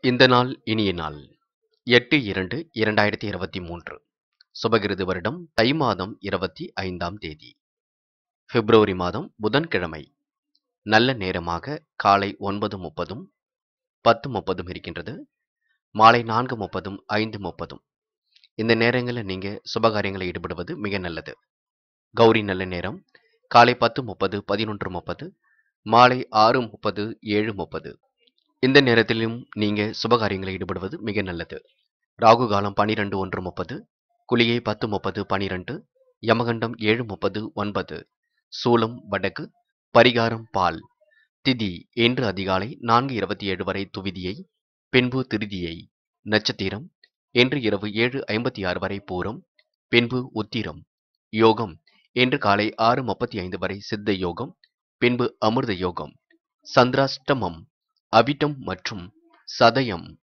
இந்த நாள் இனிய நாள் எட்டு இரண்டு இரண்டாயிரத்தி இருபத்தி மூன்று சுபகிருது வருடம் தை மாதம் இருபத்தி ஐந்தாம் தேதி பிப்ரவரி மாதம் புதன்கிழமை நல்ல நேரமாக காலை ஒன்பது முப்பதும் பத்து முப்பதும் இருக்கின்றது மாலை நான்கு முப்பதும் ஐந்து முப்பதும் இந்த நேரங்களில் நீங்கள் சுபகாரியங்களில் ஈடுபடுவது மிக நல்லது கௌரி நல்ல நேரம் காலை பத்து முப்பது பதினொன்று முப்பது மாலை ஆறு முப்பது ஏழு முப்பது இந்த நேரத்திலும் நீங்கள் சுபகாரியங்களில் ஈடுபடுவது மிக நல்லது ராகு காலம் பனிரெண்டு ஒன்று முப்பது குளிகை பத்து முப்பது பனிரெண்டு யமகண்டம் ஏழு முப்பது ஒன்பது சூலம் வடக்கு பரிகாரம் பால் திதி இன்று அதிகாலை நான்கு இருபத்தி ஏழு வரை துவிதியை பின்பு திருதியை நட்சத்திரம் இன்று இரவு ஏழு ஐம்பத்தி ஆறு வரை பூரம் பின்பு உத்திரம் யோகம் இன்று காலை ஆறு முப்பத்தி ஐந்து வரை சித்த யோகம் பின்பு அமிர்த யோகம் சந்திராஷ்டமம் அவிட்டம் மற்றும் சதயம்